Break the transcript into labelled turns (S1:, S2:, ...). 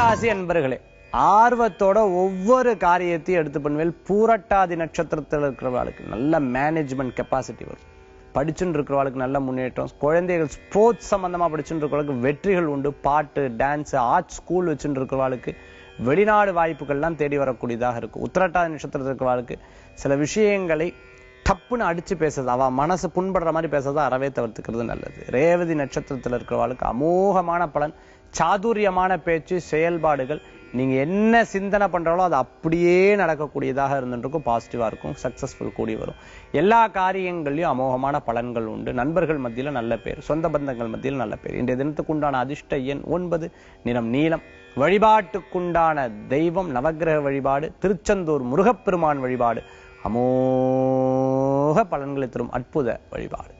S1: கும்பராசி அன்பர்களே ஆர்வத்தோட ஒவ்வொரு காரியத்தையும் எடுத்து பண்ணுவேன் பூரட்டாதி நட்சத்திரத்தில் இருக்கிறவர்களுக்கு நல்ல மேனேஜ்மெண்ட் கெப்பாசிட்டி வரும் படிச்சுட்டு இருக்கிறவர்களுக்கு நல்ல முன்னேற்றம் குழந்தைகள் ஸ்போர்ட்ஸ் சம்பந்தமா படிச்சுட்டு இருக்கிறவர்களுக்கு வெற்றிகள் உண்டு பாட்டு டான்ஸ் ஆர்ட் ஸ்கூல் வச்சுட்டு இருக்கிறவர்களுக்கு வெளிநாடு வாய்ப்புகள்லாம் தேடி வரக்கூடியதாக இருக்கும் உத்திரட்டாதி நட்சத்திரத்தில் இருக்கிறவர்களுக்கு சில விஷயங்களை டப்புன்னு அடிச்சு பேசுறது அவ மனசு புண்படுற மாதிரி பேசுறதை அறவே தவிர்த்துக்கிறது நல்லது ரேவதி நட்சத்திரத்தில் இருக்கிறவளுக்கு அமோகமான பலன் சாதுரியமான பேச்சு செயல்பாடுகள் நீங்க என்ன சிந்தனை பண்றாலோ அது அப்படியே நடக்கக்கூடியதாக இருந்துருக்கும் பாசிட்டிவா இருக்கும் சக்சஸ்ஃபுல் கூடி வரும் எல்லா காரியங்கள்லயும் அமோகமான பலன்கள் உண்டு நண்பர்கள் மத்தியில நல்ல பேர் சொந்த பந்தங்கள் மத்தியில் நல்ல பேர் இன்றைய தினத்துக்குண்டான அதிர்ஷ்ட எண் ஒன்பது நிறம் நீலம் வழிபாட்டுக்குண்டான தெய்வம் நவக்கிரக வழிபாடு திருச்செந்தூர் முருகப்பெருமான் வழிபாடு அமோக பலன்களை தரும் அற்புத வழிபாடு